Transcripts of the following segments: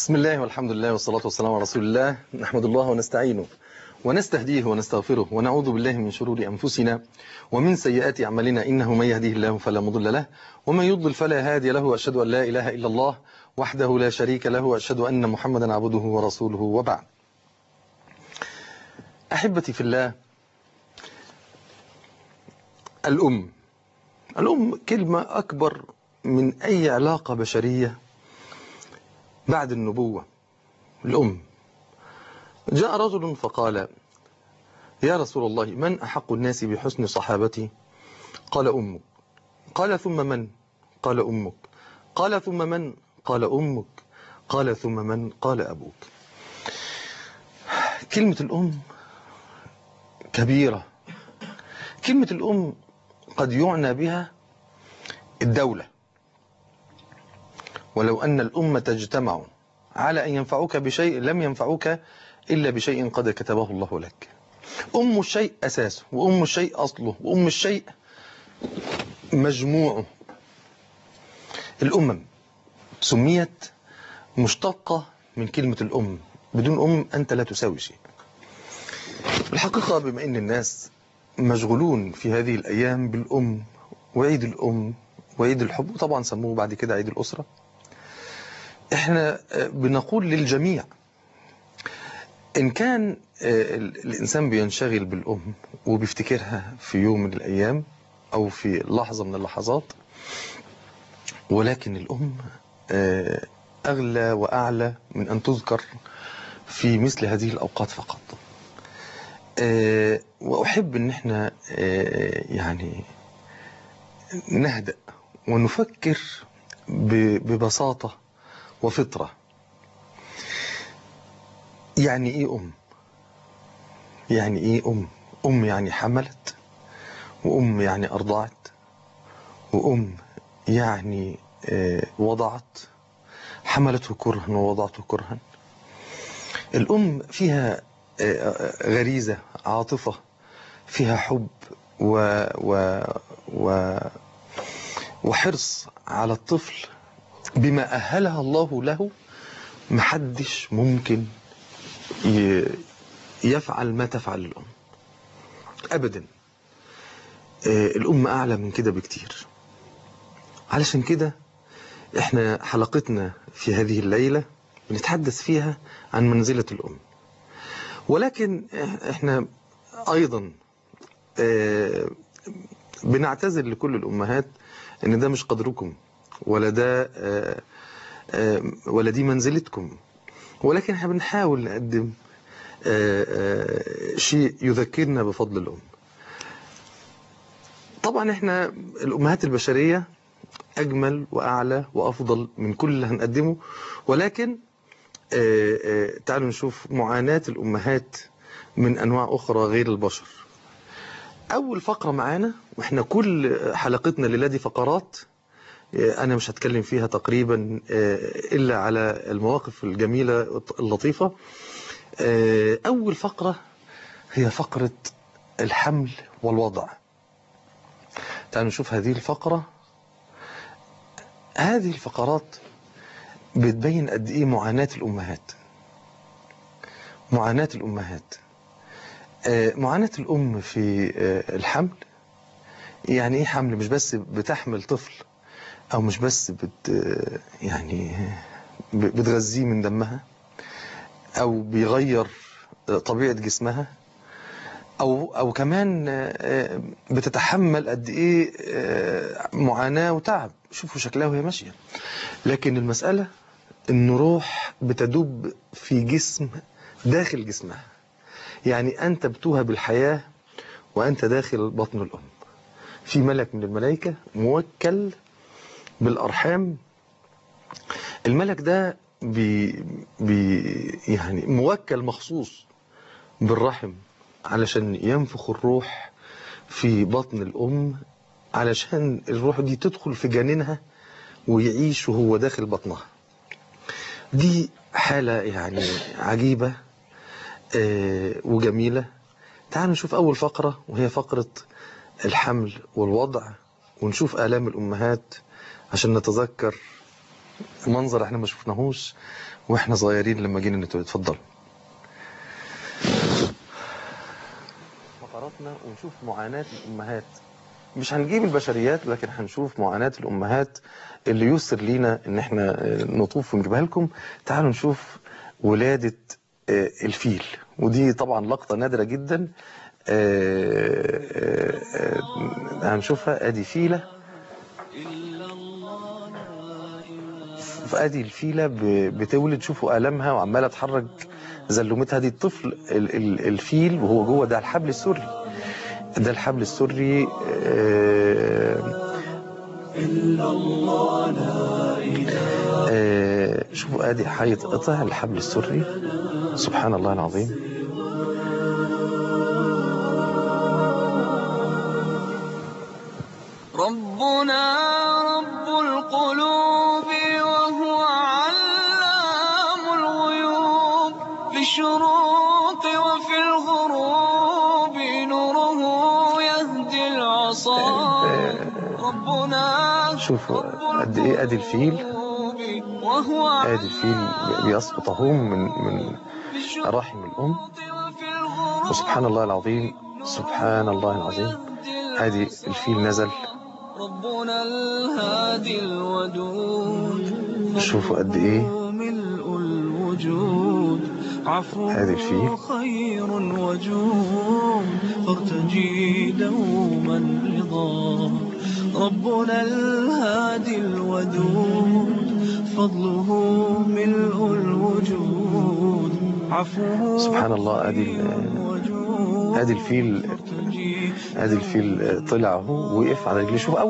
بسم الله والحمد لله والصلاة والسلام على رسول الله نحمد الله ونستعينه ونستهديه ونستغفره ونعوذ بالله من شرور أنفسنا ومن سيئات أعمالنا إنه من يهديه الله فلا مضل له ومن يضلل فلا هادي له وأشهد أن لا إله إلا الله وحده لا شريك له وأشهد أن محمدا عبده ورسوله وبعد أحبتي في الله الأم الأم كلمة أكبر من أي علاقة بشرية بعد النبوة الأم جاء رجل فقال يا رسول الله من أحق الناس بحسن صحابتي قال أمك قال ثم من قال أمك قال ثم من قال أمك قال ثم من قال أبوك كلمة الأم كبيرة كلمة الأم قد يعنى بها الدولة ولو أن الأمة تجتمع على أن ينفعوك بشيء لم ينفعوك إلا بشيء قد كتبه الله لك أم الشيء أساسه وأم الشيء أصله وأم الشيء مجموعه الأمم سميت مشتقة من كلمة الأم بدون أم أنت لا تساوي شيء الحقيقة بما أن الناس مشغولون في هذه الأيام بالأم وعيد الأم وعيد الحب وطبعا سموه بعد كده عيد الأسرة احنا بنقول للجميع إن كان الإنسان بينشغل بالأم وبيفتكرها في يوم من الأيام أو في لحظة من اللحظات ولكن الأم أغلى وأعلى من أن تذكر في مثل هذه الأوقات فقط وأحب أن احنا يعني نهدأ ونفكر ببساطة وفطرة يعني ايه ام يعني ايه ام ام يعني حملت وام يعني ارضعت وام يعني وضعت حملته كرها ووضعته كرها الام فيها غريزة عاطفة فيها حب و و و وحرص على الطفل بما أهلها الله له محدش ممكن يفعل ما تفعل الأم أبدا الأم أعلى من كده بكتير علشان كده احنا حلقتنا في هذه الليلة بنتحدث فيها عن منزلة الأم ولكن احنا أيضا بنعتذر لكل الأمهات ان ده مش قدركم ولا ده ولا دي منزلتكم ولكن احنا بنحاول نقدم شيء يذكرنا بفضل الأم طبعا احنا الأمهات البشرية أجمل وأعلى وأفضل من كل اللي هنقدمه ولكن تعالوا نشوف معاناة الأمهات من أنواع أخرى غير البشر أول فقرة معانا وإحنا كل حلقتنا الليلة دي فقرات أنا مش هتكلم فيها تقريبا إلا على المواقف الجميلة اللطيفة أول فقرة هي فقرة الحمل والوضع تعالوا نشوف هذه الفقرة هذه الفقرات بتبين قد إيه معاناة الأمهات معاناة الأمهات معاناة الأم في الحمل يعني إيه حمل مش بس بتحمل طفل أو مش بس بت يعني بتغذيه من دمها أو بيغير طبيعة جسمها أو أو كمان بتتحمل قد إيه معاناة وتعب شوفوا شكلها وهي ماشية لكن المسألة إن روح بتدب في جسم داخل جسمها يعني أنت بتوهب الحياة وأنت داخل بطن الأم في ملك من الملائكة موكل بالأرحام الملك ده بي بي يعني موكل مخصوص بالرحم علشان ينفخ الروح في بطن الأم علشان الروح دي تدخل في جنينها ويعيش وهو داخل بطنها دي حالة يعني عجيبة وجميلة تعالوا نشوف أول فقرة وهي فقرة الحمل والوضع ونشوف آلام الأمهات عشان نتذكر منظر احنا ما شفناهوش واحنا صغيرين لما جينا نتولد اتفضلوا فقراتنا ونشوف معاناة الأمهات مش هنجيب البشريات لكن هنشوف معاناة الأمهات اللي يسر لينا إن احنا آه، نطوف ونجيبها لكم تعالوا نشوف ولادة آه، الفيل ودي طبعا لقطة نادرة جدا آه، آه، آه، هنشوفها ادي فيلة فادي الفيلة ب- بتولد شوفوا آلامها وعمالة تحرك زلومتها دي الطفل ال- ال- الفيل وهو جوه ده الحبل السري ده الحبل السري آه، آه، شوفوا ادي هيتقطع الحبل السري سبحان الله العظيم ربنا رب القلوب وهو علام الغيوب في الشروق وفي الغروب نوره يهدي العصا ربنا شوفوا قد ايه ادي الفيل وهو ادي الفيل بيسقط اهو من من في الشروق رحم الام وفي الغروب وسبحان الله العظيم سبحان الله العظيم ادي الفيل نزل ربنا الهادي الودود شوفوا قد ايه ملء الوجود عفو هذه الفيل. خير وجود فارتجي دوما رضا ربنا الهادي الودود فضله ملء الوجود عفوه سبحان الله ادي ال- وجود ادي الفيل فارتجي ادي الفيل طلع اهو وقف على رجليه شوف او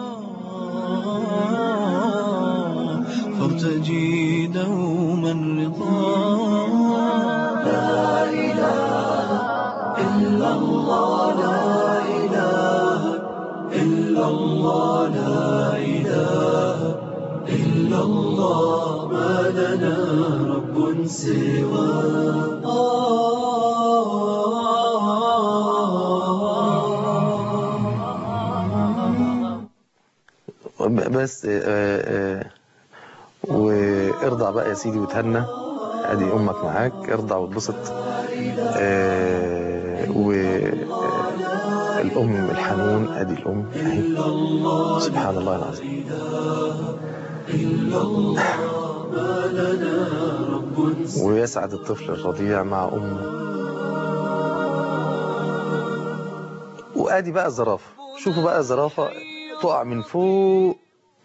فارتجي دوما رضا بس آه، آه، وارضع بقى يا سيدي وتهنى ادي امك معاك ارضع واتبسط آه، و آه، الام الحنون ادي الام اهي سبحان الله العظيم ويسعد الطفل الرضيع مع امه وادي بقى الزرافه شوفوا بقى الزرافه تقع من فوق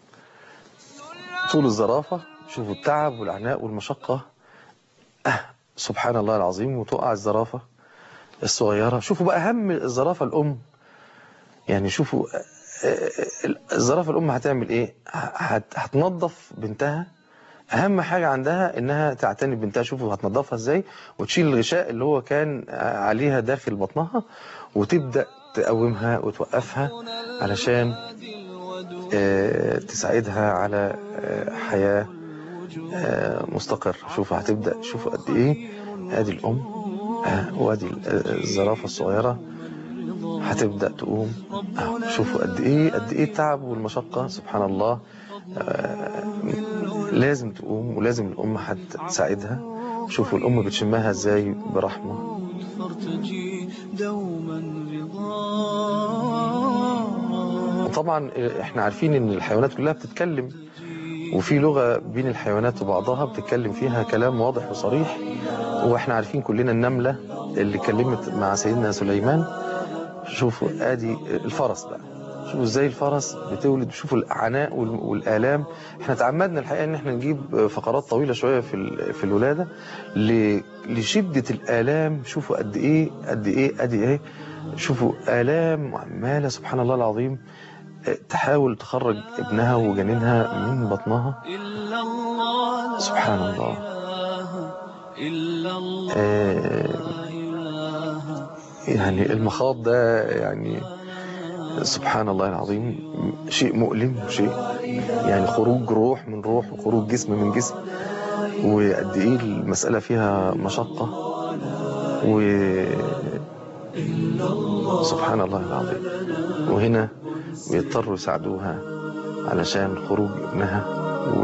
طول الزرافه شوفوا التعب والعناء والمشقه آه سبحان الله العظيم وتقع الزرافه الصغيره شوفوا بقى اهم الزرافه الام يعني شوفوا آه، آه، الزرافه الام هتعمل ايه هت- هتنظف بنتها اهم حاجه عندها انها تعتني ببنتها شوفوا هتنظفها ازاي وتشيل الغشاء اللي هو كان عليها داخل بطنها وتبدا تقومها وتوقفها علشان آه، تساعدها على آه، حياه آه، مستقر شوفوا هتبدا شوفوا قد ايه ادي الام آه، وادي ال- الزرافه الصغيره هتبدا تقوم آه، شوفوا قد ايه قد ايه التعب والمشقه سبحان الله آه، لازم تقوم ولازم الام هتساعدها شوفوا الام بتشمها ازاي برحمه فارتجي دوما رضا وطبعا احنا عارفين ان الحيوانات كلها بتتكلم وفي لغة بين الحيوانات وبعضها بتتكلم فيها كلام واضح وصريح واحنا عارفين كلنا النملة اللي كلمت مع سيدنا سليمان شوفوا ادي الفرس بقى شوفوا ازاي الفرس بتولد شوفوا العناء وال- والالام احنا تعمدنا الحقيقه ان احنا نجيب فقرات طويله شويه في ال- في الولاده ل- لشده الالام شوفوا قد ايه قد ايه قد ايه شوفوا الام وعماله سبحان الله العظيم اه، تحاول تخرج ابنها وجنينها من بطنها إلا الله سبحان الله إله إلا الله اه، إله يعني المخاض ده يعني سبحان الله العظيم شيء مؤلم شيء يعني خروج روح من روح وخروج جسم من جسم وقد ايه المسألة فيها مشقة و سبحان الله العظيم وهنا بيضطروا يساعدوها علشان خروج ابنها و...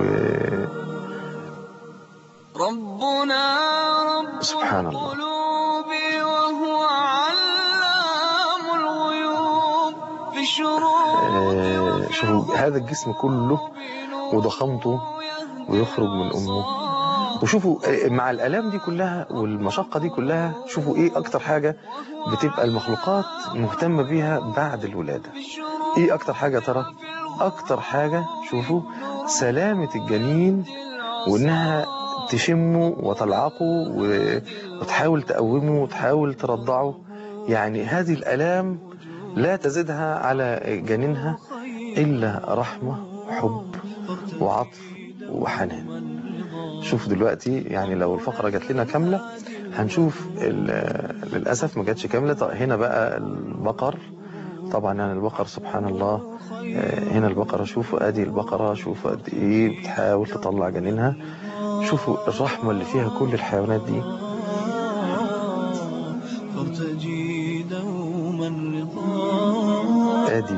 ربنا رب سبحان الله. القلوب وهو علام الغيوب في الشروق آه، شوفوا هذا الجسم كله وضخامته ويخرج من أمه وشوفوا آه، مع الآلام دي كلها والمشقة دي كلها شوفوا إيه أكتر حاجة بتبقى المخلوقات مهتمة بيها بعد الولادة إيه أكتر حاجة ترى أكتر حاجة شوفوا سلامة الجنين وإنها تشمه وتلعقه و- وتحاول تقومه وتحاول ترضعه يعني هذه الآلام لا تزيدها على جنينها إلا رحمة وحب وعطف وحنان شوف دلوقتي يعني لو الفقرة جات لنا كاملة هنشوف ال- للأسف ما جاتش كاملة طيب هنا بقى البقر طبعا يعني البقر سبحان الله آه، هنا البقرة شوفوا ادي البقرة شوفوا قد ايه بتحاول تطلع جنينها شوفوا الرحمة اللي فيها كل الحيوانات دي فارتجي دوما رضا ادي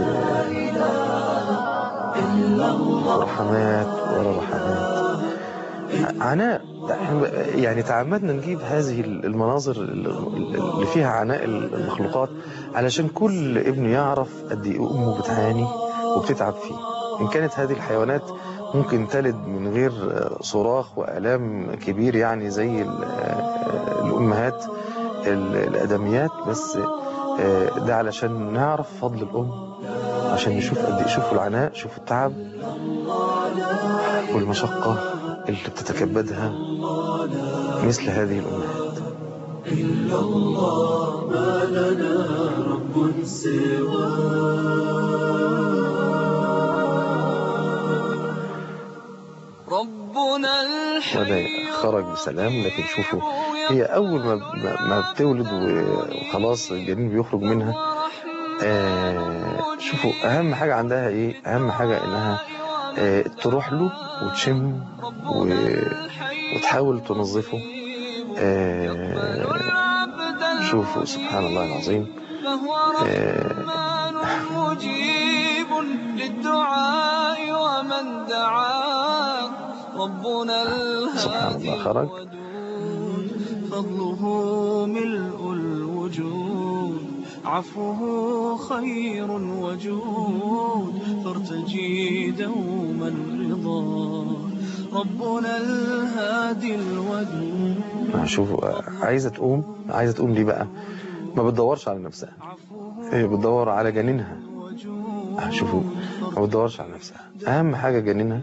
آه، رحمات ورا رحمات عناء إحنا يعني تعمدنا نجيب هذه المناظر اللي فيها عناء المخلوقات علشان كل ابن يعرف قد ايه امه بتعاني وبتتعب فيه ان كانت هذه الحيوانات ممكن تلد من غير صراخ والام كبير يعني زي ال- الامهات ال- الادميات بس ده علشان نعرف فضل الام عشان نشوف قد ايه شوفوا العناء شوفوا التعب والمشقة اللي بتتكبدها مثل هذه الأمهات ربنا الحي وده خرج بسلام لكن شوفوا هي أول ما ما- ما بتولد وخلاص الجنين بيخرج منها آه شوفوا أهم حاجة عندها إيه أهم حاجة إنها آه تروح له وتشم و... وتحاول تنظفه آه شوفوا سبحان الله العظيم فهو آه رحمن مجيب للدعاء ومن دعاه ربنا سبحان الله الهادي خرج. الودود فضله ملء الوجود عفوه خير وجود فارتجي دوما رضا ربنا الهادي الودود شوفوا آه، عايزة تقوم عايزة تقوم ليه بقى ما بتدورش على نفسها هي بتدور على جنينها آه، شوفوا ما بتدورش على نفسها أهم حاجة جنينها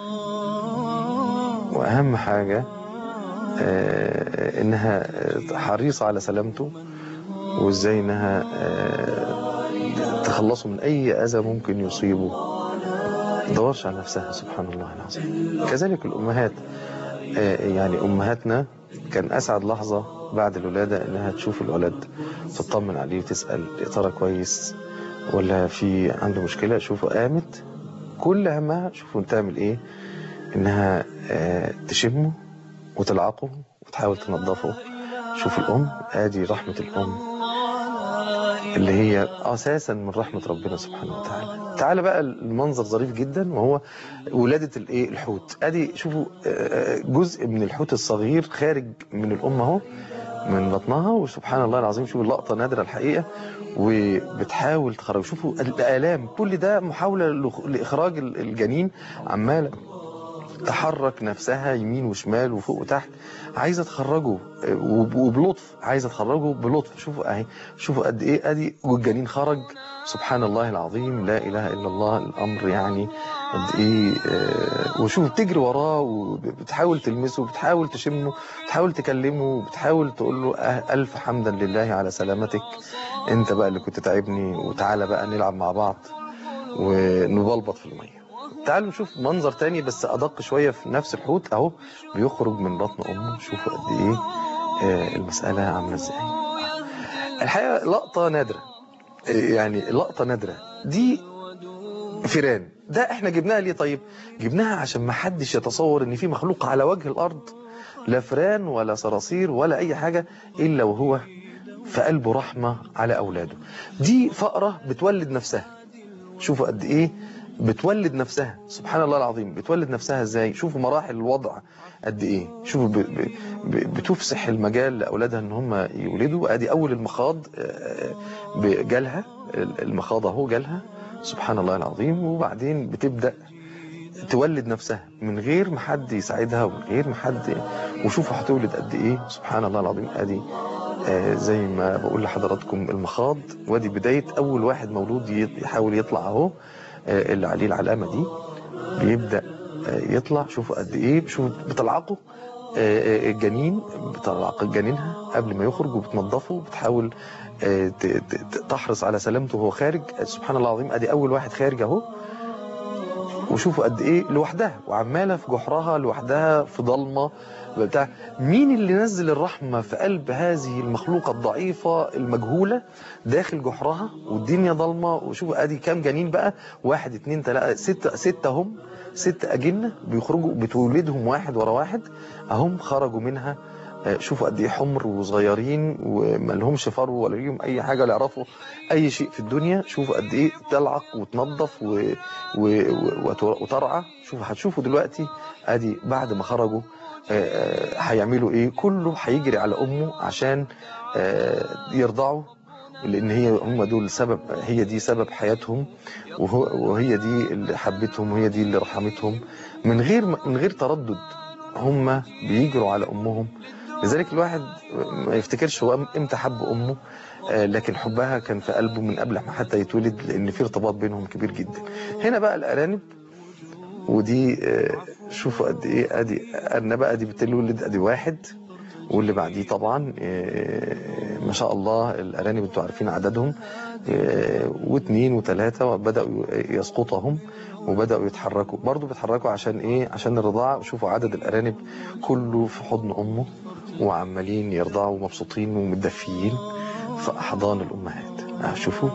وأهم حاجة آه، إنها آه، حريصة على سلامته وإزاي إنها آه، تخلصه من أي أذى ممكن يصيبه ما تدورش على نفسها سبحان الله العظيم كذلك الأمهات آه، يعني أمهاتنا كان أسعد لحظة بعد الولادة إنها تشوف الولد تطمن عليه وتسأل يا ترى كويس ولا في عنده مشكلة شوفوا قامت كل همها شوفوا تعمل إيه إنها آه، تشمه وتلعقه وتحاول تنظفه شوف الأم آدي رحمة الأم اللي هي أساسا من رحمة ربنا سبحانه وتعالى تعالى بقى المنظر ظريف جدا وهو ولادة الايه الحوت ادي شوفوا آه، جزء من الحوت الصغير خارج من الام اهو من بطنها وسبحان الله العظيم شوفوا اللقطة نادرة الحقيقة وبتحاول تخرج شوفوا الآلام كل ده محاولة لخ- لإخراج ال- الجنين عمالة تحرك نفسها يمين وشمال وفوق وتحت عايزه تخرجه آه، وب- وبلطف عايزه تخرجه بلطف شوفوا اهي شوفوا قد ايه ادي والجنين خرج سبحان الله العظيم لا اله الا الله الامر يعني قد ايه آه، وشوف بتجري وراه وبتحاول تلمسه بتحاول تشمه بتحاول تكلمه بتحاول تقول له أه الف حمدا لله على سلامتك انت بقى اللي كنت تعبني وتعالى بقى نلعب مع بعض ونبلبط في الميه تعالوا نشوف منظر تاني بس ادق شويه في نفس الحوت اهو بيخرج من بطن امه شوفوا قد ايه آه، المساله عامله ازاي الحقيقه لقطه نادره آه، يعني لقطه نادره دي فيران ده احنا جبناها ليه طيب جبناها عشان ما حدش يتصور ان في مخلوق على وجه الارض لا فران ولا صراصير ولا اي حاجه الا وهو في قلبه رحمه على اولاده دي فقره بتولد نفسها شوفوا قد ايه بتولد نفسها سبحان الله العظيم بتولد نفسها ازاي شوفوا مراحل الوضع قد ايه شوفوا ب... ب... ب... بتفسح المجال لاولادها ان هم يولدوا ادي اول المخاض آه، ب- جالها المخاض اهو جالها سبحان الله العظيم وبعدين بتبدا تولد نفسها من غير ما حد يساعدها ومن غير ما حد وشوفوا هتولد قد ايه سبحان الله العظيم ادي آه، زي ما بقول لحضراتكم المخاض وادي بداية أول واحد مولود ي- يحاول يطلع أهو آه، اللي عليه العلامة دي بيبدأ آه، يطلع شوفوا قد إيه شوفوا بتلعقه آه، آه، الجنين بتلعق جنينها قبل ما يخرج وبتنظفه بتحاول آه، ت- ت- ت- تحرص على سلامته وهو خارج آه، سبحان الله العظيم ادي اول واحد خارج اهو وشوفوا قد ايه لوحدها وعماله في جحرها لوحدها في ضلمه بتاع مين اللي نزل الرحمه في قلب هذه المخلوقه الضعيفه المجهوله داخل جحرها والدنيا ضلمه وشوفوا ادي كام جنين بقى واحد اتنين تلاته ستة ستة هم ست اجنه بيخرجوا بتولدهم واحد ورا واحد اهم خرجوا منها آه، شوفوا قد ايه حمر وصغيرين وما لهمش فرو ولا ليهم اي حاجه لا يعرفوا اي شيء في الدنيا شوفوا قد ايه تلعق وتنظف و... و... و... وت- وترعى شوفوا هتشوفوا دلوقتي ادي بعد ما خرجوا آه، آه، هيعملوا ايه كله هيجري على امه عشان آه، يرضعوا لان هي هم دول سبب هي دي سبب حياتهم وهو وهي دي اللي حبتهم وهي دي اللي رحمتهم من غير من غير تردد هم بيجروا على امهم لذلك الواحد ما يفتكرش هو امتى حب امه آه، لكن حبها كان في قلبه من قبل ما حتى يتولد لان في ارتباط بينهم كبير جدا هنا بقى الارانب ودي آه، شوفوا قد ايه ادي ارنبه ادي بتولد ادي واحد واللي بعديه طبعا آه، ما شاء الله الارانب انتوا عارفين عددهم آه، واثنين وثلاثه وبداوا يسقطهم وبداوا يتحركوا برضو بيتحركوا عشان ايه عشان الرضاعه شوفوا عدد الارانب كله في حضن امه وعمالين يرضعوا مبسوطين ومتدفيين في احضان الامهات آه، شوفوا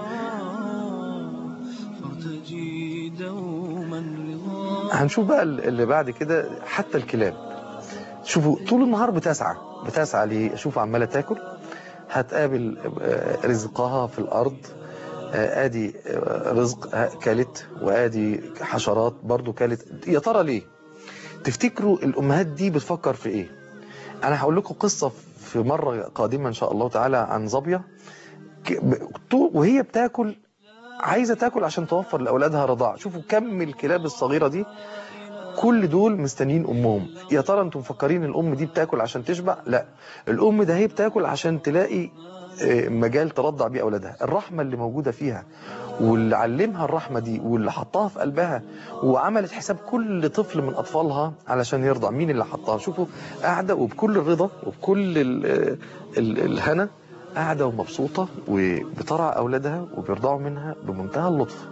فارتجي دوما رضا هنشوف بقى اللي بعد كده حتى الكلاب شوفوا طول النهار بتسعى بتسعى ليه شوفوا عماله تاكل هتقابل آه، رزقها في الارض آه، ادي آه، رزق آه، كلت وادي حشرات برضو كلت يا ترى ليه تفتكروا الامهات دي بتفكر في ايه انا هقول لكم قصه في مره قادمه ان شاء الله تعالى عن ظبيه ك- ب- طول- وهي بتاكل عايزه تاكل عشان توفر لاولادها رضاعه شوفوا كم الكلاب الصغيره دي كل دول مستنيين امهم يا ترى انتم مفكرين الام دي بتاكل عشان تشبع لا الام ده هي بتاكل عشان تلاقي آه، مجال ترضع بيه اولادها الرحمه اللي موجوده فيها واللي علمها الرحمه دي واللي حطها في قلبها وعملت حساب كل طفل من اطفالها علشان يرضع مين اللي حطها شوفوا قاعده وبكل الرضا وبكل ال ال الهنا قاعده ومبسوطه وبترعى اولادها وبيرضعوا منها بمنتهى اللطف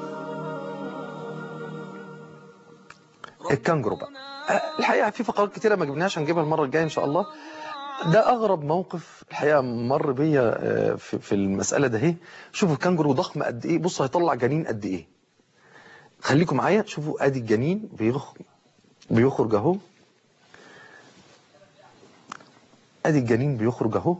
الكانجرو بقى أه، الحقيقه في فقرات كتيره ما جبناهاش هنجيبها المره الجايه ان شاء الله ده اغرب موقف الحقيقه مر بيا آه، في في المساله ده اهي شوفوا الكانجرو ضخم قد ايه بصوا هيطلع جنين قد ايه خليكم معايا شوفوا ادي الجنين بيخ... بيخرج اهو ادي الجنين بيخرج اهو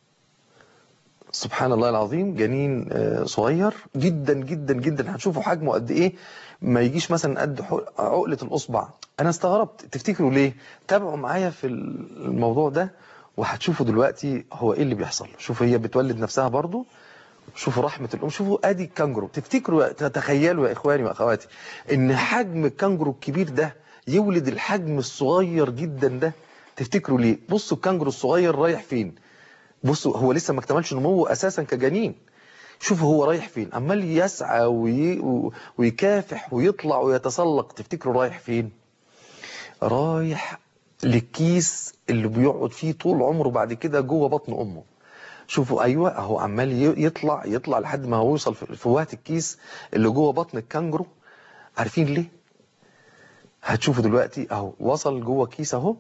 سبحان الله العظيم جنين آه، صغير جدا جدا جدا هتشوفوا حجمه قد ايه ما يجيش مثلا قد ح- عقلة الاصبع انا استغربت تفتكروا ليه تابعوا معايا في الموضوع ده وهتشوفوا دلوقتي هو ايه اللي بيحصل شوفوا هي بتولد نفسها برضو شوفوا رحمة الأم شوفوا أدي الكانجرو تفتكروا تتخيلوا يا إخواني وأخواتي إن حجم الكانجرو الكبير ده يولد الحجم الصغير جدا ده تفتكروا ليه بصوا الكانجرو الصغير رايح فين بصوا هو لسه ما اكتملش نموه أساسا كجنين شوفوا هو رايح فين عمال يسعى وي... و- ويكافح ويطلع ويتسلق تفتكروا رايح فين رايح للكيس اللي بيقعد فيه طول عمره بعد كده جوه بطن امه شوفوا ايوه اهو عمال ي- يطلع يطلع لحد ما هو يوصل في في وقت الكيس اللي جوه بطن الكانجرو عارفين ليه هتشوفوا دلوقتي اهو وصل جوه كيس اهو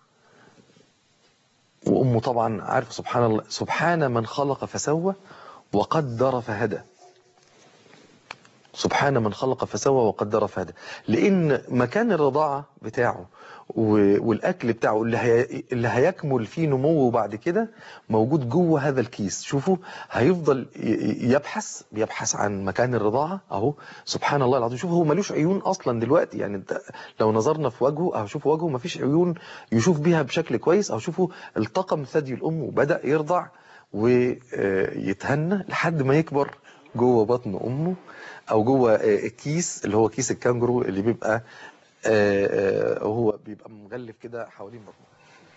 وامه طبعا عارفه سبحان الله سبحان من خلق فسوى وقدر فهدى سبحان من خلق فسوى وقدر فهدى لان مكان الرضاعه بتاعه و- والاكل بتاعه اللي هي اللي هيكمل فيه نموه بعد كده موجود جوه هذا الكيس شوفوا هيفضل ي- ي- يبحث بيبحث عن مكان الرضاعه اهو سبحان الله العظيم شوفوا هو ملوش عيون اصلا دلوقتي يعني انت لو نظرنا في وجهه اهو شوفوا وجهه مفيش عيون يشوف بيها بشكل كويس اهو شوفوا التقم ثدي الام وبدا يرضع ويتهنى لحد ما يكبر جوه بطن امه او جوه آه، كيس اللي هو كيس الكانجرو اللي بيبقى آه، آه، هو بيبقى مغلف كده حوالين بطنه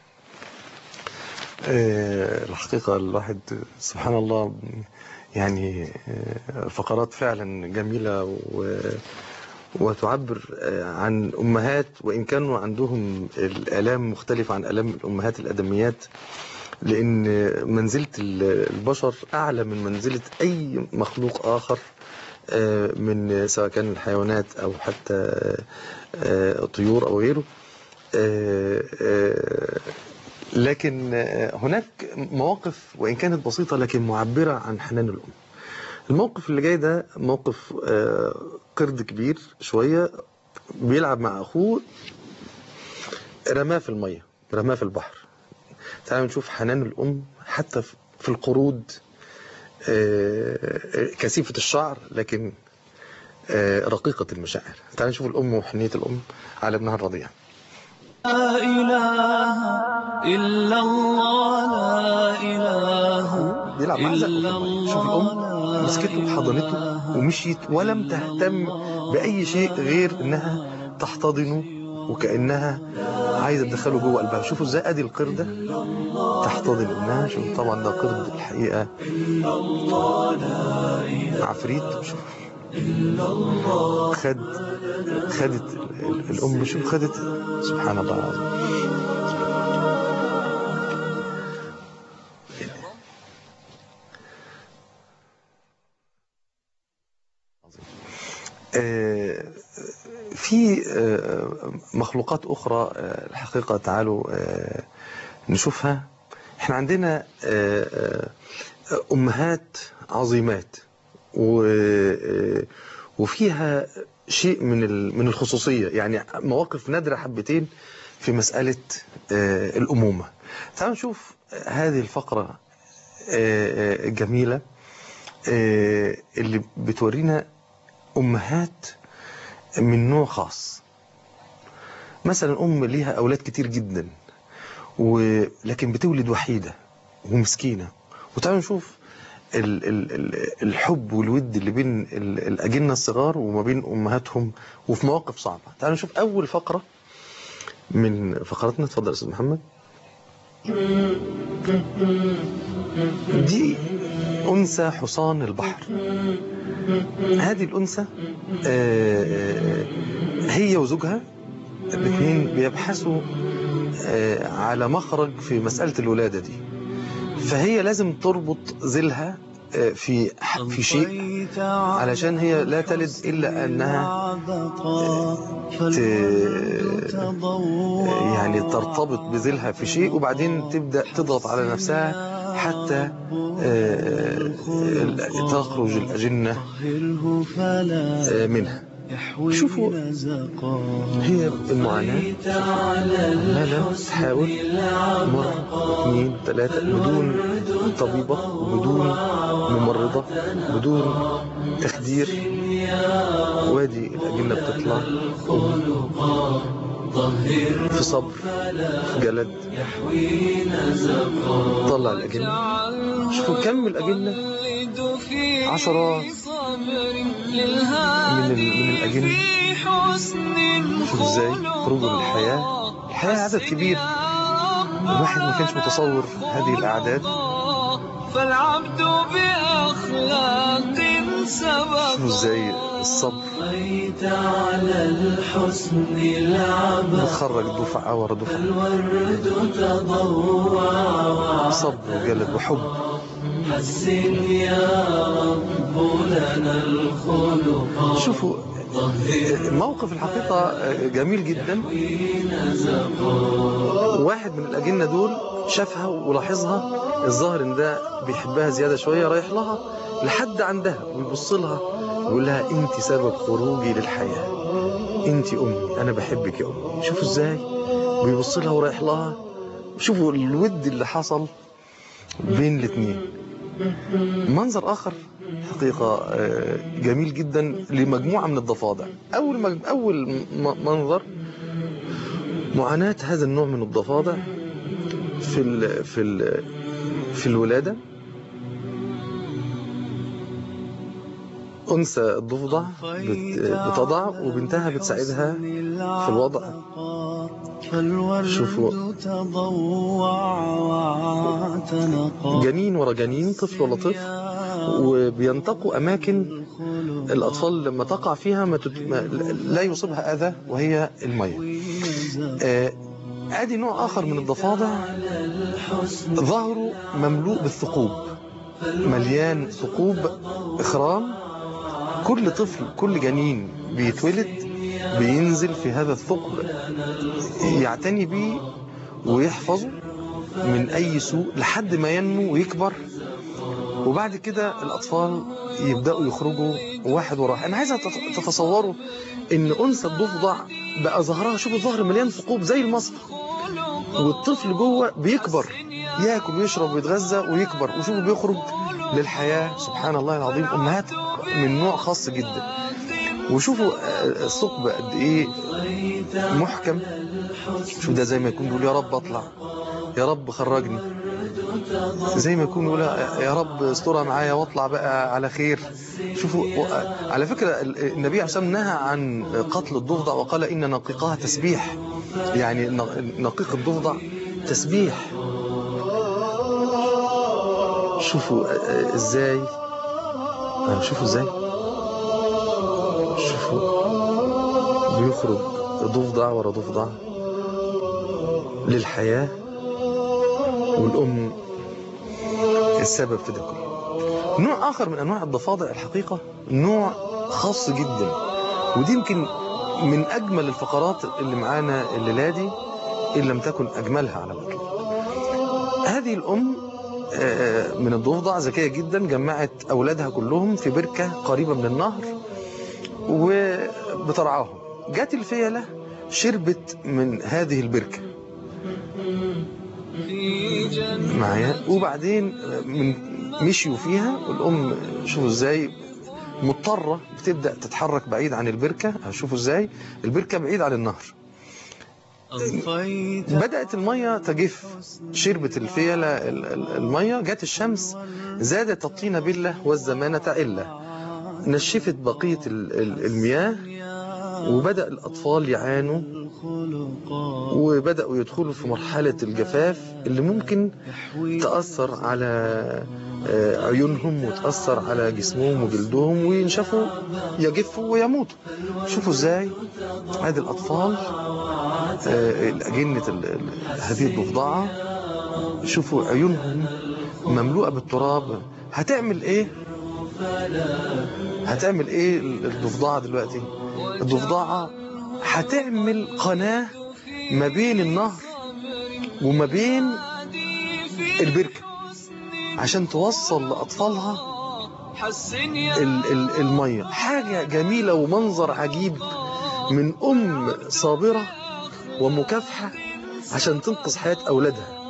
آه، الحقيقة الواحد سبحان الله يعني آه، فقرات فعلا جميلة و وتعبر آه، عن أمهات وإن كانوا عندهم الآلام مختلفة عن آلام الأمهات الأدميات لأن منزلة البشر أعلى من منزلة أي مخلوق آخر آه، من سواء كان الحيوانات أو حتى آه، الطيور أو غيره آه، آه، لكن آه، هناك مواقف وإن كانت بسيطة لكن معبرة عن حنان الأم الموقف اللي جاي ده موقف آه، قرد كبير شوية بيلعب مع أخوه رماه في المية رماه في البحر تعالوا نشوف حنان الأم حتى في- في القرود آه، كثيفة الشعر لكن آه، رقيقة المشاعر تعالوا نشوف الأم وحنية الأم على ابنها الرضيع لا إله إلا الله لا إله بيلعب مع زقه في إلا المية شوف الأم مسكته وحضنته ومشيت ولم تهتم بأي شيء غير إنها تحتضنه وكأنها عايزة تدخله جوه قلبها شوفوا ازاي ادي القردة تحتضن ابنها شوف طبعا ده قرد الحقيقة عفريت شوف خد خدت ال- الأم شوف خدت سبحان الله العظيم آه، في آه، مخلوقات أخرى آه، الحقيقة تعالوا آه، نشوفها احنا عندنا آه، آه، أمهات عظيمات و- آه، وفيها شيء من ال- من الخصوصية يعني مواقف نادرة حبتين في مسألة آه، الأمومة تعالوا نشوف هذه الفقرة آه، آه، الجميلة آه، اللي بتورينا أمهات من نوع خاص مثلا أم ليها أولاد كتير جدا ولكن بتولد وحيدة ومسكينة وتعالوا نشوف ال ال ال الحب والود اللي بين ال- الأجنة الصغار وما بين أمهاتهم وفي مواقف صعبة تعالوا نشوف أول فقرة من فقراتنا اتفضل يا أستاذ محمد دي أنثى حصان البحر هذه الأنثى آه، آه، هي وزوجها الاثنين بيبحثوا آه، على مخرج في مسألة الولادة دي فهي لازم تربط ذيلها آه، في في شيء علشان هي لا تلد إلا أنها ت- يعني ترتبط بذيلها في شيء وبعدين تبدأ تضغط على نفسها حتى آه، آه، تخرج الأجنة آه، منها شوفوا هي المعاناة عمالة تحاول مرة اثنين ثلاثة بدون طبيبة بدون ممرضة بدون تخدير وادي الأجنة بتطلع في صبر في جلد طلع الأجنة شوفوا كم الأجنة عشرات من ال- من الأجنة شوف ازاي خروجه من الحياة الحياة عدد كبير الواحد ما كانش متصور هذه الأعداد فالعبد بأخلاق سبق شوفوا ازاي الصبر بقيت على الحسن العبق نتخرج دفعة ورا دفعة الورد تضوع صبر وجلد وحب حسن يا رب لنا الخلق شوفوا موقف الحقيقة جميل جدا واحد من الأجنة دول شافها ولاحظها الظاهر ان ده بيحبها زيادة شوية رايح لها لحد عندها ويبص لها يقول لها انت سبب خروجي للحياة انت امي انا بحبك يا امي شوفوا ازاي بيبص لها ورايح لها شوفوا الود اللي حصل بين الاثنين منظر اخر حقيقة آه، جميل جدا لمجموعة من الضفادع اول مج... اول م- منظر معاناة هذا النوع من الضفادع في ال... في ال... في الولادة أنثى الضفدع بت... بتضع وبنتها بتساعدها في الوضع شوفوا. فالورد تضوع واعتنقا جنين ورا جنين طفل ولا طفل وبينتقوا أماكن الأطفال لما تقع فيها ما تت... ما... لا يصيبها أذى وهي المية آه، ادي نوع اخر من الضفادع ظهره مملوء بالثقوب مليان ثقوب اخرام كل طفل كل جنين بيتولد بينزل في هذا الثقب يعتني بيه ويحفظه من اي سوء لحد ما ينمو ويكبر وبعد كده الاطفال يبداوا يخرجوا واحد ورا واحد انا عايزها تت- تتصوروا ان انثى الضفدع بقى ظهرها شوفوا الظهر مليان ثقوب زي المصفى والطفل جوه بيكبر ياكل ويشرب ويتغذى ويكبر وشوفوا بيخرج للحياه سبحان الله العظيم امهات من نوع خاص جدا وشوفوا آه، الثقب قد ايه محكم شوف ده زي ما يكون بيقول يا رب اطلع يا رب خرجني زي ما يكون يقول يا رب استرها معايا واطلع بقى على خير شوفوا و- على فكرة ال- النبي عليه الصلاة والسلام نهى عن قتل الضفدع وقال إن نقيقها تسبيح يعني ن- نقيق الضفدع تسبيح شوفوا آه، آه، ازاي آه، شوفوا ازاي شوفوا بيخرج ضفدع ورا ضفدع للحياة والأم السبب في ده كله نوع آخر من أنواع الضفادع الحقيقة نوع خاص جدا ودي يمكن من أجمل الفقرات اللي معانا الليلة دي إن لم تكن أجملها على الإطلاق هذه الأم آه، من الضفدع ذكية جدا جمعت أولادها كلهم في بركة قريبة من النهر وبترعاهم جات الفيلة شربت من هذه البركة معايا وبعدين من مشيوا فيها والأم شوفوا ازاي مضطرة بتبدأ تتحرك بعيد عن البركة هشوفوا ازاي البركة بعيد عن النهر أضفيت بدأت المية تجف شربت الفيلة ال- ال- المية جت الشمس زادت الطين بلة والزمانة علة نشفت بقية ال- ال- المياه وبدأ الأطفال يعانوا الخلقا وبدأوا يدخلوا في مرحلة الجفاف اللي ممكن تأثر على آه، عيونهم وتأثر على جسمهم وجلدهم وينشفوا يجفوا ويموتوا شوفوا ازاي هذه الأطفال آه، أجنة ال- ال- هذه الضفدعة شوفوا عيونهم مملوءة بالتراب هتعمل ايه هتعمل ايه الضفدعة دلوقتي الضفدعة هتعمل قناة ما بين النهر وما بين البركة عشان توصل لأطفالها حسن يا ال- ال- المية حاجة جميلة ومنظر عجيب من أم صابرة ومكافحة عشان تنقذ حياة أولادها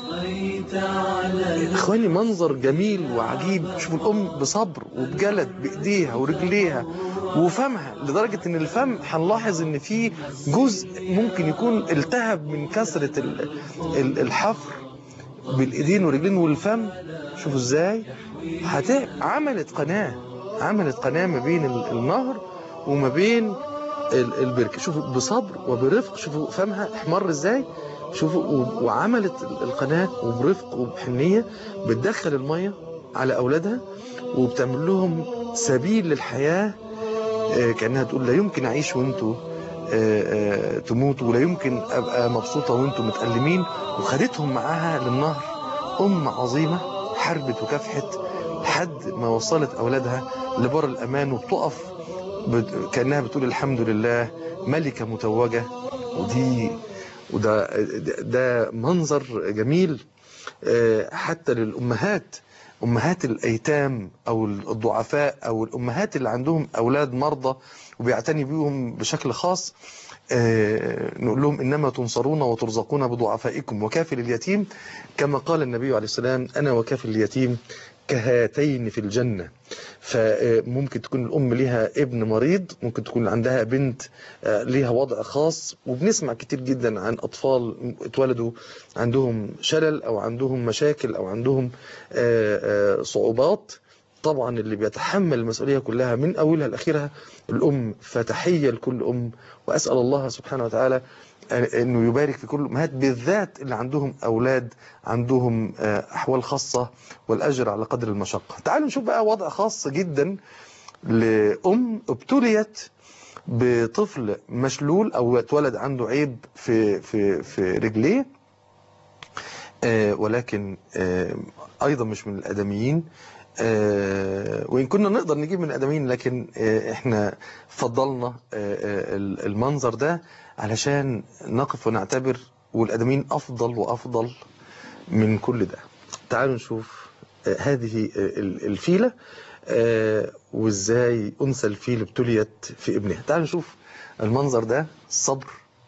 إخواني منظر جميل وعجيب شوفوا الأم بصبر وبجلد بإيديها ورجليها وفمها لدرجة إن الفم هنلاحظ إن في جزء ممكن يكون التهب من كثرة ال- ال- الحفر بالايدين والرجلين والفم شوفوا ازاي هت... عملت قناة عملت قناة ما بين ال- النهر وما بين ال- البركة شوفوا بصبر وبرفق شوفوا فمها احمر ازاي شوفوا و- وعملت ال- القناة وبرفق وبحنية بتدخل المية على أولادها وبتعمل لهم سبيل للحياة آه، كأنها تقول لا يمكن أعيش وانتوا آه، آه، تموتوا ولا يمكن أبقى مبسوطة وانتوا متألمين وخدتهم معاها للنهر أم عظيمة حاربت وكافحت لحد ما وصلت أولادها لبر الأمان وبتقف بت- كأنها بتقول الحمد لله ملكة متوجة ودي وده ده- ده منظر جميل آه، حتى للأمهات أمهات الأيتام أو الضعفاء أو الأمهات اللي عندهم أولاد مرضى وبيعتني بيهم بشكل خاص آه، نقول لهم إنما تنصرون وترزقون بضعفائكم وكافل اليتيم كما قال النبي عليه السلام أنا وكافل اليتيم كهاتين في الجنة فممكن تكون الأم ليها ابن مريض ممكن تكون عندها بنت آه، ليها وضع خاص وبنسمع كتير جدا عن أطفال اتولدوا عندهم شلل أو عندهم مشاكل أو عندهم آه، آه، صعوبات طبعا اللي بيتحمل المسؤولية كلها من أولها لآخرها الأم فتحية لكل أم وأسأل الله سبحانه وتعالى انه يبارك في كل الامهات بالذات اللي عندهم اولاد عندهم آه، احوال خاصه والاجر على قدر المشقه. تعالوا نشوف بقى وضع خاص جدا لام ابتليت بطفل مشلول او اتولد عنده عيب في في في رجليه آه، ولكن آه، ايضا مش من الادميين آه، وان كنا نقدر نجيب من الادميين لكن آه، احنا فضلنا آه، آه، المنظر ده علشان نقف ونعتبر والادميين افضل وافضل من كل ده تعالوا نشوف آه، هذه آه، ال- الفيله آه، وازاي انثى الفيل ابتليت في ابنها تعالوا نشوف المنظر ده الصبر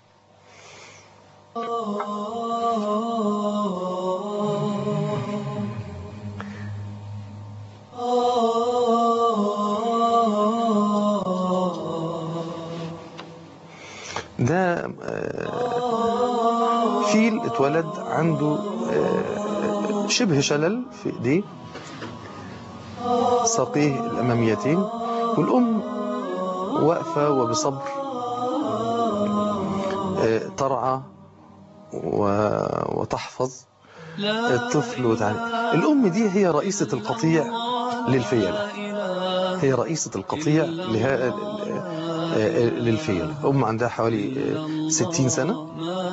ده آه، فيل اتولد عنده آه، شبه شلل في ايديه ساقيه الاماميتين والام واقفه وبصبر آه، ترعى و- وتحفظ الطفل وتعالي الام دي هي رئيسه القطيع للفيله هي رئيسة القطيع لها آه، للفيل أم عندها حوالي آه، 60 سنة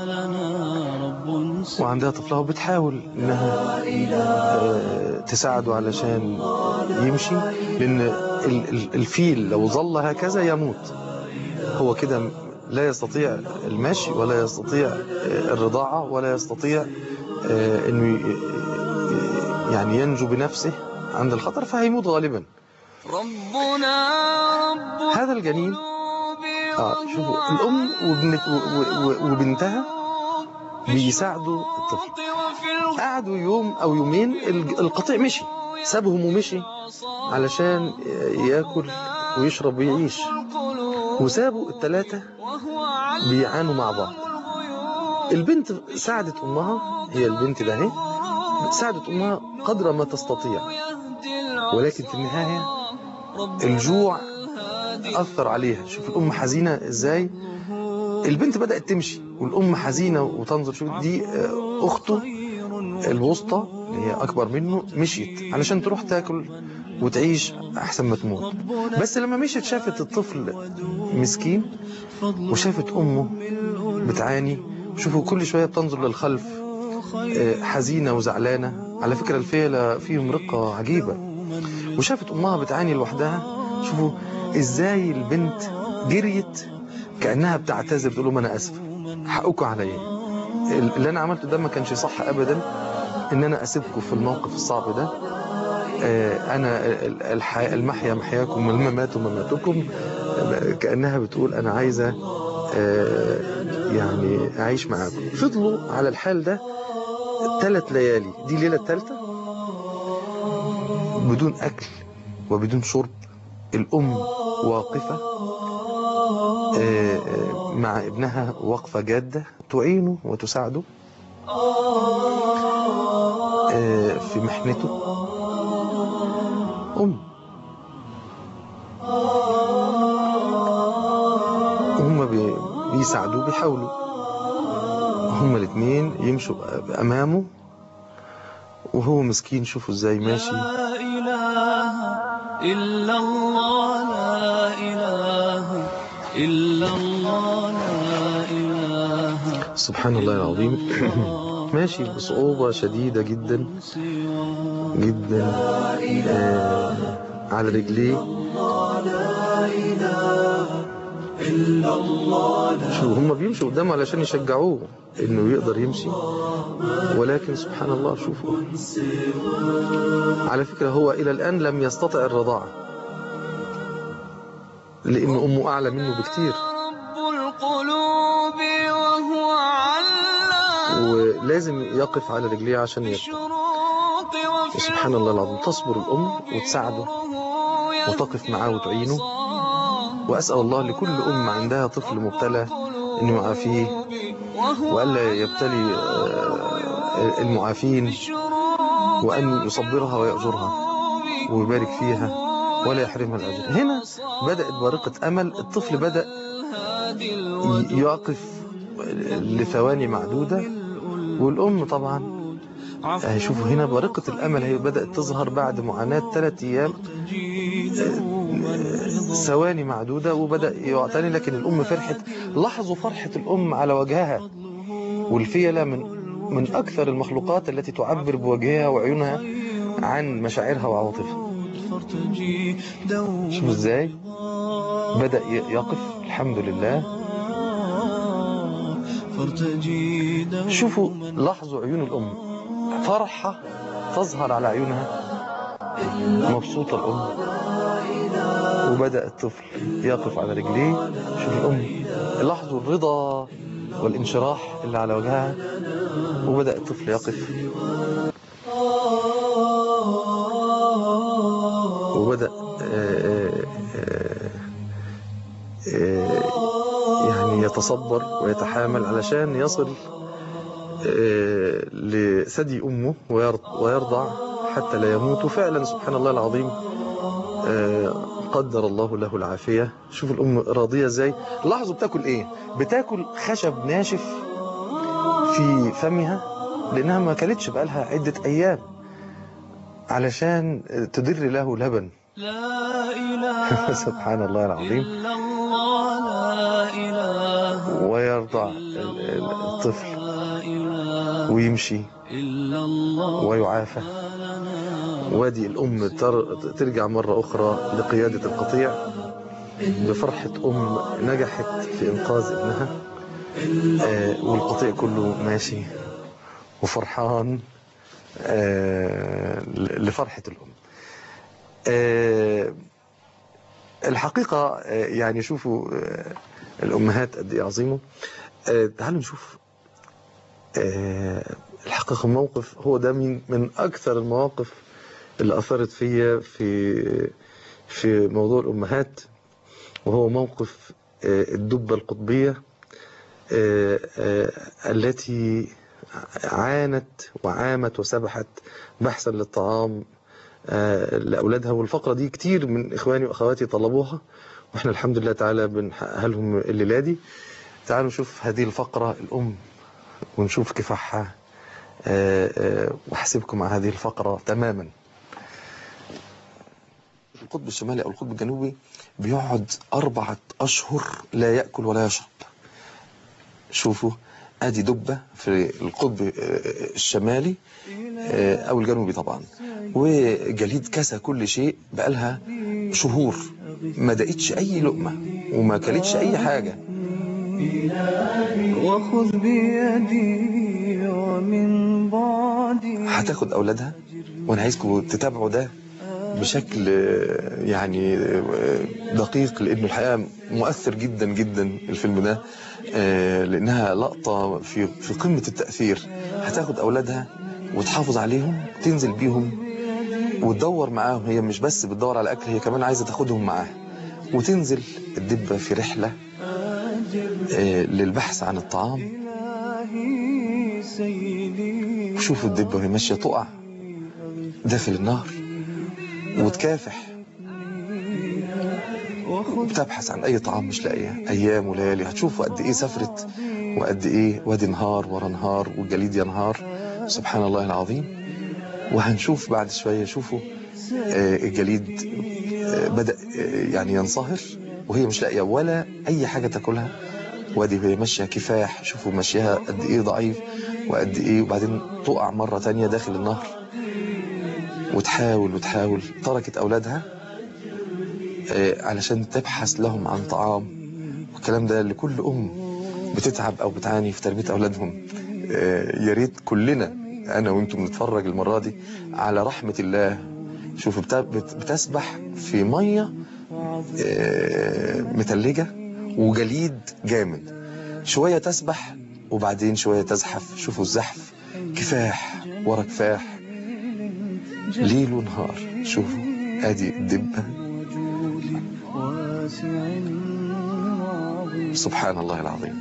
وعندها طفلها وبتحاول إنها آه، تساعده علشان يمشي لأن ال- ال- الفيل لو ظل هكذا يموت هو كده لا يستطيع المشي ولا يستطيع آه، الرضاعة ولا يستطيع آه، إنه ي- ي- يعني ينجو بنفسه عند الخطر فهيموت غالبا ربنا رب هذا الجنين القلوب اه شوفوا الام وابنت و- و- و- وبنتها بيساعدوا الطفل وفي قعدوا يوم او يومين الج- القطيع مشي سابهم ومشي علشان ياكل ويشرب ويعيش القلوب وسابوا الثلاثه وهو علم بيعانوا مع بعض الغيوب البنت ساعدت امها هي البنت ده اهي ساعدت امها قدر ما تستطيع يهدي العصا ولكن في النهايه ربنا الجوع الهادي اثر عليها شوف الام حزينه ازاي البنت بدات تمشي والام حزينه وتنظر شوف دي آه، اخته الوسطى اللي هي اكبر منه مشيت علشان تروح تاكل وتعيش احسن ما تموت بس لما مشيت شافت الطفل مسكين وشافت امه بتعاني شوفوا كل شويه بتنظر للخلف آه، حزينه وزعلانه على فكره الفيله فيهم رقه عجيبه وشافت امها بتعاني لوحدها شوفوا ازاي البنت جريت كانها بتعتذر تقول لهم انا اسفه حقكم عليا اللي انا عملته ده ما كانش صح ابدا ان انا اسيبكم في الموقف الصعب ده آه، انا ال- الح- المحيا محياكم والممات مماتكم آه، كانها بتقول انا عايزه آه، يعني اعيش معاكم فضلوا على الحال ده ثلاث ليالي دي الليله الثالثه بدون اكل وبدون شرب الام واقفه آه، آه، مع ابنها وقفه جاده تعينه وتساعده آه، في محنته ام هم بي- بيساعدوه بيحاولوا هما الاثنين يمشوا امامه وهو مسكين شوفوا ازاي ماشي لا إله إلا الله لا إله إلا الله لا إله سبحان الله العظيم ماشي بصعوبة شديدة جدا سواه جدا آه على رجليه إلا شو هم بيمشوا قدامه علشان يشجعوه انه يقدر يمشي ولكن سبحان الله شوفوا على فكرة هو الى الان لم يستطع الرضاعة لان امه اعلى منه بكتير رب القلوب وهو علام ولازم يقف على رجليه عشان يرضع الشروق وفي سبحان الله العظيم تصبر الام وتساعده وهو وتقف معاه وتعينه وأسأل الله لكل أم عندها طفل مبتلى أن يعافيه وألا يبتلي آه، المعافين وأن يصبرها ويأجرها ويبارك فيها ولا يحرمها الأجر هنا بدأت بارقة أمل الطفل بدأ ي- يقف لثواني معدودة والأم طبعا آه، شوفوا هنا بارقة الأمل هي بدأت تظهر بعد معاناة ثلاث أيام ثواني معدودة وبدأ يقع تاني لكن الأم فرحت لاحظوا فرحة الأم على وجهها والفيلة من من أكثر المخلوقات التي تعبر بوجهها وعيونها عن مشاعرها وعواطفها فارتجي دوما شوفوا ازاي بدأ ي- يقف الحمد لله فارتجي دوما شوفوا لاحظوا عيون الأم فرحة تظهر على عيونها مبسوطة الأم وبدأ الطفل يقف على رجليه شوف الأم لاحظوا الرضا والانشراح اللي على وجهها وبدأ الطفل يقف وبدأ آه، آه، آه، يعني يتصبر ويتحامل علشان يصل آه، لثدي أمه ويرض- ويرضع حتى لا يموت وفعلا سبحان الله العظيم آه، قدر الله له العافية شوفوا الأم راضية ازاي لاحظوا بتاكل ايه بتاكل خشب ناشف في فمها لأنها ما كلتش بقالها عدة أيام علشان تدر له لبن لا إله سبحان الله العظيم إلا الله لا إله ويرضع ال- ال- الطفل لا إله ويمشي إلا الله ويعافى وادي الأم تر... ترجع مرة أخرى لقيادة القطيع بفرحة أم نجحت في إنقاذ ابنها آه والقطيع كله ماشي وفرحان آه ل- لفرحة الأم آه الحقيقة آه يعني شوفوا آه الأمهات قد إيه عظيمة آه تعالوا نشوف آه الحقيقة موقف هو ده من من أكثر المواقف اللي أثرت فيا في في موضوع الأمهات وهو موقف آه، الدبة القطبية آه، آه، التي عانت وعامت وسبحت بحثا للطعام آه، لأولادها والفقرة دي كتير من إخواني وأخواتي طلبوها وإحنا الحمد لله تعالى بنحققها لهم الليلة دي تعالوا نشوف هذه الفقرة الأم ونشوف كفاحها آه، آه، وأحسبكم مع هذه الفقرة تماما القطب الشمالي أو القطب الجنوبي بيقعد أربعة أشهر لا يأكل ولا يشرب شوفوا ادي دبة في القطب آه، الشمالي آه، او الجنوبي طبعا وجليد كسى كل شيء بقالها شهور ما دقتش اي لقمة وما كلتش اي حاجة وخذ بيدي ومن بعدي هتاخد اولادها وانا عايزكم تتابعوا ده بشكل آه، يعني آه، دقيق لانه الحقيقه مؤثر جدا جدا الفيلم ده آه، لانها لقطه في في قمه التاثير هتاخد اولادها وتحافظ عليهم تنزل بيهم وتدور معاهم هي مش بس بتدور على اكل هي كمان عايزه تاخدهم معاها وتنزل الدبه في رحله آه، للبحث عن الطعام إلهي سيدي شوفوا الدبه وهي ماشيه تقع داخل النهر وتكافح وخذ بتبحث عن اي طعام مش لاقيه ايام وليالي هتشوفوا قد ايه سافرت وقد ايه وادي نهار ورا نهار والجليد ينهار سبحان الله العظيم وهنشوف بعد شويه شوفوا آه، الجليد آه، بدا آه، يعني ينصهر وهي مش لاقيه ولا اي حاجه تاكلها وادي وهي ماشيه كفاح شوفوا مشيها قد ايه ضعيف وقد ايه وبعدين تقع مره تانية داخل النهر وتحاول وتحاول تركت اولادها آه، علشان تبحث لهم عن طعام الكلام ده لكل ام بتتعب او بتعاني في تربيه اولادهم آه، يا ريت كلنا انا وانتم نتفرج المره دي على رحمه الله شوفوا بتا- بت- بتسبح في ميه آه، متلجه وجليد جامد شويه تسبح وبعدين شويه تزحف شوفوا الزحف كفاح ورا كفاح ليل ونهار شوفوا ادي الدبه واسع عظيم سبحان الله العظيم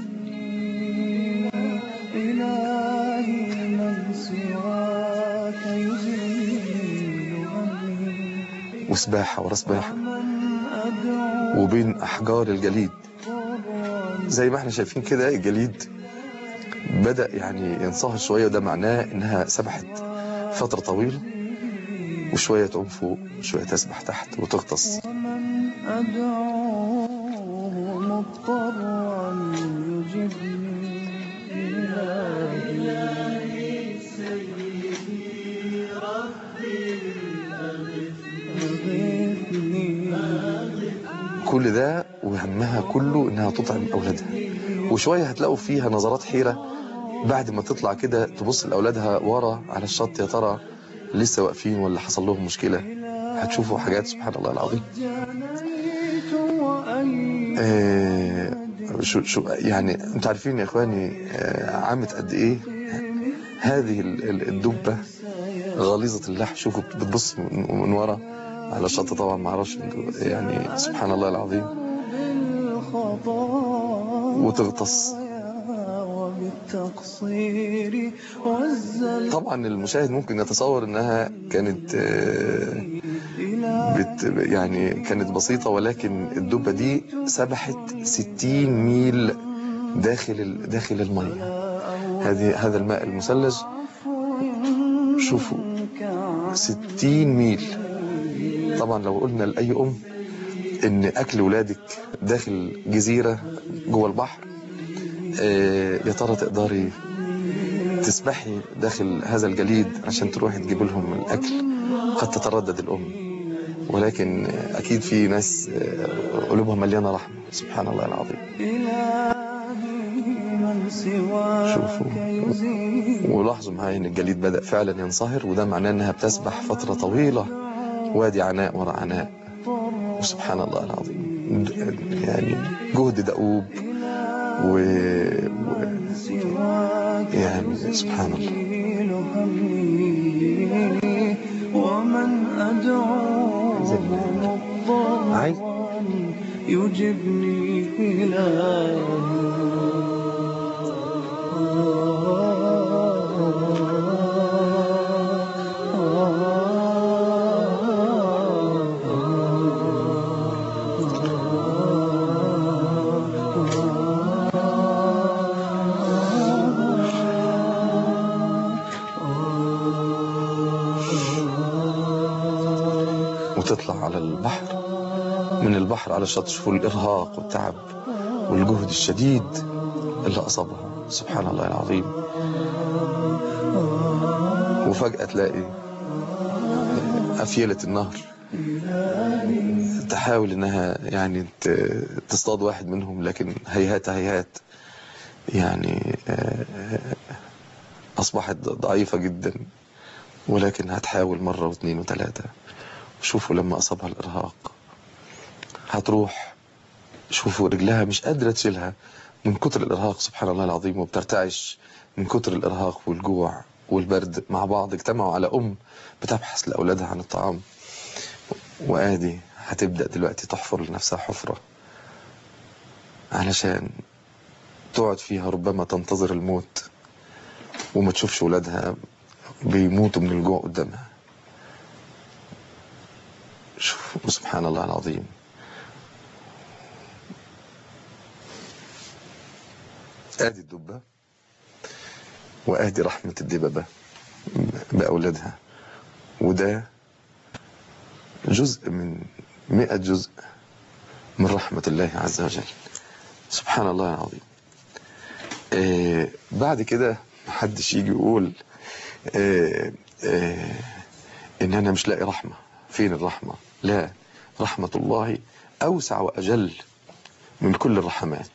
إلهي من سواك يزيل همي وسباحه ورا سباحه من أدعو وبين احجار الجليد ضرا زي ما احنا شايفين كده الجليد بدأ يعني ينصهر شوية وده معناه انها سبحت فترة طويلة وشوية تعوم فوق وشوية تسبح تحت وتغطس ومن أدعوه مضطرا يجبني إلهي أغثني كل ده وهمها كله انها تطعم اولادها وشوية هتلاقوا فيها نظرات حيرة بعد ما تطلع كده تبص لاولادها ورا على الشط يا ترى لسه واقفين ولا حصل لهم مشكلة هتشوفوا حاجات سبحان الله العظيم جنيت وأي آه شو شو يعني انتوا عارفين يا اخواني آه عامت قد ايه هذه ال- ال- الدبة غليظة اللحم شوفوا بتبص من من ورا على الشط طبعا ما اعرفش يعني سبحان الله العظيم بالخطايا وتغطس وبالتقصير والزل طبعا المشاهد ممكن يتصور انها كانت آه، بت يعني كانت بسيطة ولكن الدبة دي سبحت 60 ميل داخل ال- داخل المية هذه هذا الماء المثلج شوفوا 60 ميل طبعا لو قلنا لأي أم إن أكل ولادك داخل جزيرة جوه البحر آه، يا ترى تقدري تسبحي داخل هذا الجليد عشان تروحي تجيب لهم الأكل قد تتردد الأم ولكن آه، أكيد في ناس آه، قلوبها مليانة رحمة سبحان الله العظيم إلهي من سواك شوفوا. يزيل ولاحظوا معايا ان الجليد بدأ فعلا ينصهر وده معناه انها بتسبح فترة طويلة وادي عناء ورا عناء وسبحان الله العظيم يعني جهد دؤوب و... و... سواك يعني سبحان الله يزيل همي ومن أدعوه مضطرا عايز يجبني وتطلع على البحر من البحر على الشط شوفوا الإرهاق والتعب والجهد الشديد اللي أصابها سبحان الله العظيم وفجأة تلاقي أفيلة النهر تحاول إنها يعني ت- تصطاد واحد منهم لكن هيهات هيهات يعني آه، أصبحت ضعيفة جدا ولكن هتحاول مرة واثنين وثلاثة شوفوا لما أصابها الإرهاق هتروح شوفوا رجلها مش قادرة تشيلها من كتر الإرهاق سبحان الله العظيم وبترتعش من كتر الإرهاق والجوع والبرد مع بعض اجتمعوا على أم بتبحث لأولادها عن الطعام وآدي هتبدأ دلوقتي تحفر لنفسها حفرة علشان تقعد فيها ربما تنتظر الموت وما تشوفش ولادها بيموتوا من الجوع قدامها شوف سبحان الله العظيم ادي الدبة وادي رحمة الدببة بأولادها وده جزء من مئة جزء من رحمة الله عز وجل سبحان الله العظيم آه بعد كده محدش يجي يقول آه آه ان انا مش لاقي رحمة فين الرحمة لا رحمة الله اوسع واجل من كل الرحمات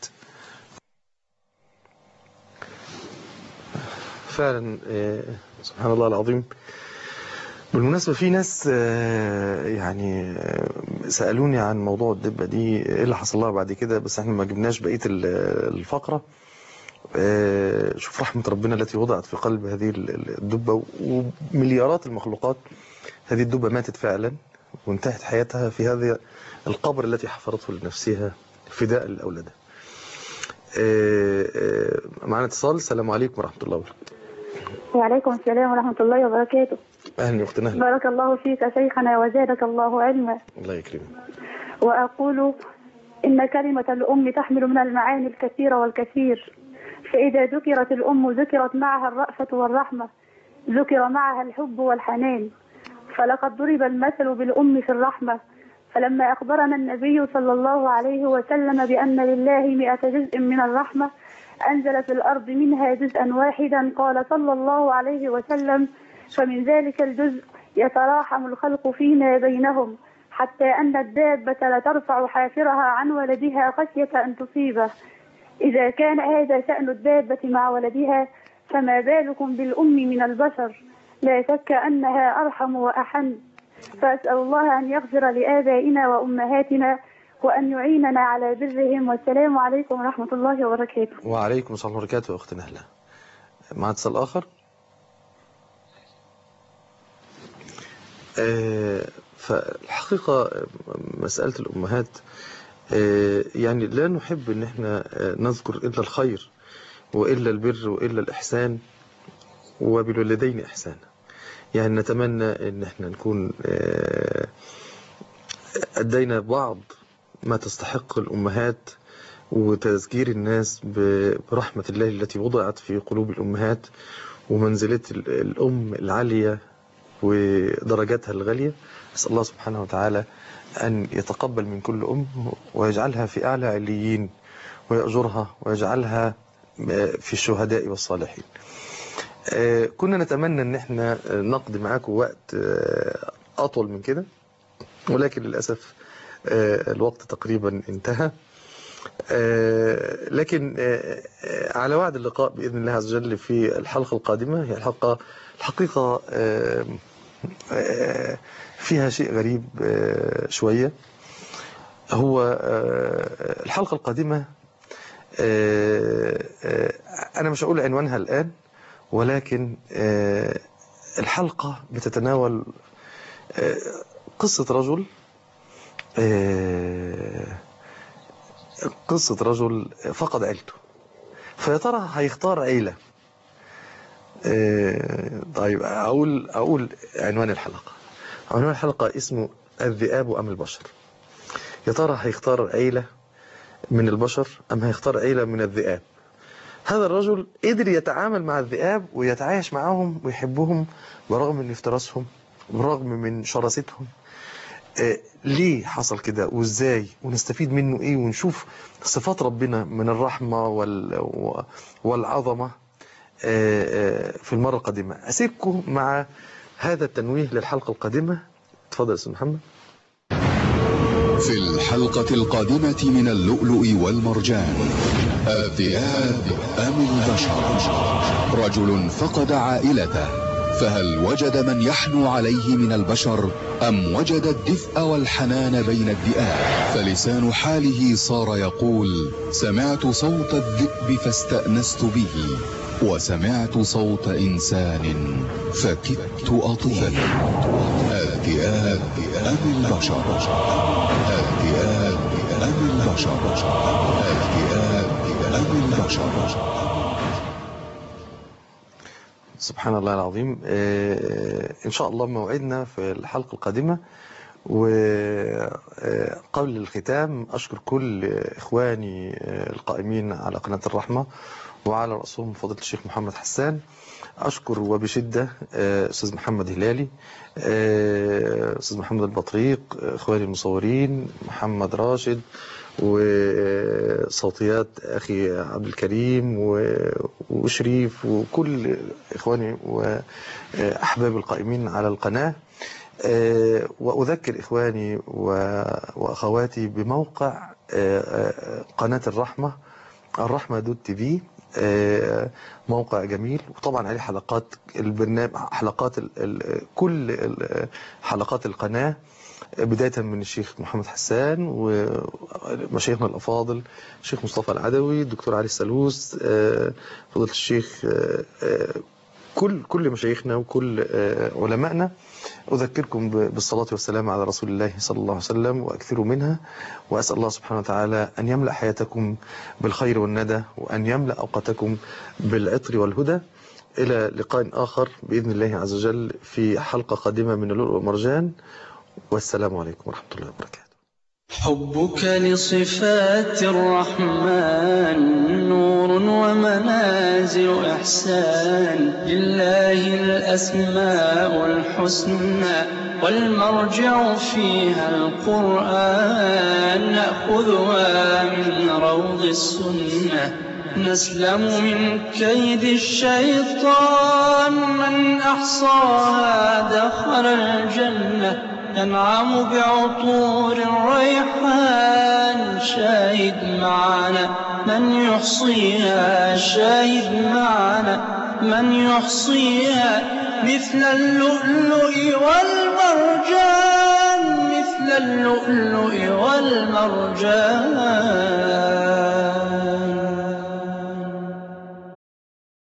فعلا آه، سبحان الله العظيم بالمناسبة في ناس آه، يعني آه، سألوني عن موضوع الدبة دي ايه اللي حصل لها بعد كده بس احنا ما جبناش بقية ال- الفقرة آه، شوف رحمة ربنا التي وضعت في قلب هذه ال- الدبة ومليارات المخلوقات هذه الدبة ماتت فعلا وانتهت حياتها في هذا القبر التي حفرته لنفسها فداء لأولادها آه، آه، معنا اتصال السلام عليكم ورحمة الله وبركاته وعليكم السلام ورحمة الله وبركاته أهلا يا أختنا أهلا بارك الله فيك شيخنا وزادك الله علما الله يكرمك وأقول إن كلمة الأم تحمل من المعاني الكثير والكثير فإذا ذكرت الأم ذكرت معها الرأفة والرحمة ذكر معها الحب والحنان فلقد ضرب المثل بالأم في الرحمة فلما أخبرنا النبي صلى الله عليه وسلم بأن لله مئة جزء من الرحمة أنزل في الأرض منها جزءا واحدا قال صلى الله عليه وسلم فمن ذلك الجزء يتراحم الخلق فيما بينهم حتى أن الدابة لترفع حافرها عن ولدها خشية أن تصيبه إذا كان هذا شأن الدابة مع ولدها فما بالكم بالأم من البشر لا شك أنها أرحم وأحن فأسأل الله أن يغفر لآبائنا وأمهاتنا وأن يعيننا على برهم والسلام عليكم ورحمة الله وبركاته وعليكم السلام ورحمة الله وبركاته يا أختنا أهلا مع اتصال آخر آه، فالحقيقة آه، مسألة الأمهات آه، يعني لا نحب ان احنا آه، نذكر الا الخير والا البر والا الاحسان وبالوالدين احسانا يعني نتمنى ان احنا نكون آه، ادينا بعض ما تستحق الامهات وتذكير الناس ب- برحمة الله التي وضعت في قلوب الامهات ومنزلة ال- الام العالية ودرجاتها الغالية أسأل الله سبحانه وتعالى أن يتقبل من كل أم ويجعلها في أعلى عليين ويأجرها ويجعلها في الشهداء والصالحين آه، كنا نتمنى أن احنا نقضي معاكم وقت آه، أطول من كده ولكن للأسف آه، الوقت تقريبا انتهى آه، لكن آه، آه، على وعد اللقاء بإذن الله عز وجل في الحلقة القادمة هي الحلقة الحقيقة آه، آه، فيها شيء غريب آه، شوية هو آه، الحلقة القادمة آه، آه، أنا مش هقول عنوانها الآن ولكن آه، الحلقة بتتناول آه، قصة رجل آه، قصة رجل فقد عيلته فيا ترى هيختار عيلة آه، طيب أقول أقول عنوان الحلقة عنوان الحلقة اسمه الذئاب أم البشر يا ترى هيختار عيلة من البشر أم هيختار عيلة من الذئاب هذا الرجل قدر يتعامل مع الذئاب ويتعايش معهم ويحبهم برغم من افتراسهم برغم من شراستهم آه، ليه حصل كده وازاي ونستفيد منه ايه ونشوف صفات ربنا من الرحمة وال... و- والعظمة آه، آه، في المرة القادمة أسيبكم مع هذا التنويه للحلقة القادمة تفضل يا أستاذ محمد في الحلقة القادمة من اللؤلؤ والمرجان الذئاب أم البشر رجل فقد عائلته فهل وجد من يحنو عليه من البشر أم وجد الدفء والحنان بين الذئاب فلسان حاله صار يقول سمعت صوت الذئب فاستأنست به وسمعت صوت إنسان فكدت أطير الذئاب أم البشر الذئاب أم البشر الذئاب أم البشر سبحان الله العظيم آه، إن شاء الله موعدنا في الحلقة القادمة وقبل الختام أشكر كل إخواني آه، القائمين على قناة الرحمة وعلى رأسهم فضيلة الشيخ محمد حسان أشكر وبشدة آه، أستاذ محمد هلالي آه، أستاذ محمد البطريق آه، إخواني المصورين محمد راشد وصوتيات أخي عبد الكريم و- وشريف وكل إخواني وأحباب القائمين على القناة آه، وأذكر إخواني و- وأخواتي بموقع آه، آه، قناة الرحمة الرحمة دوت تي في آه، موقع جميل وطبعا عليه حلقات البرنامج حلقات ال ال كل ال- حلقات القناة بداية من الشيخ محمد حسان ومشايخنا الأفاضل الشيخ مصطفى العدوي الدكتور علي السلوس آه، فضيلة الشيخ آه، آه، كل كل مشايخنا وكل آه، علمائنا أذكركم ب- بالصلاة والسلام على رسول الله صلى الله عليه وسلم وأكثروا منها وأسأل الله سبحانه وتعالى أن يملأ حياتكم بالخير والندى وأن يملأ أوقاتكم بالعطر والهدى إلى لقاء آخر بإذن الله عز وجل في حلقة قادمة من اللؤلؤ والمرجان والسلام عليكم ورحمة الله وبركاته حبك لصفات الرحمن نور ومنازل إحسان لله الأسماء الحسنى والمرجع فيها القرآن نأخذها من روض السنة نسلم من كيد الشيطان من أحصاها دخل الجنة ينعم بعطور الريحان شاهد معنا من يحصيها شاهد معنا من يحصيها مثل اللؤلؤ والمرجان مثل اللؤلؤ والمرجان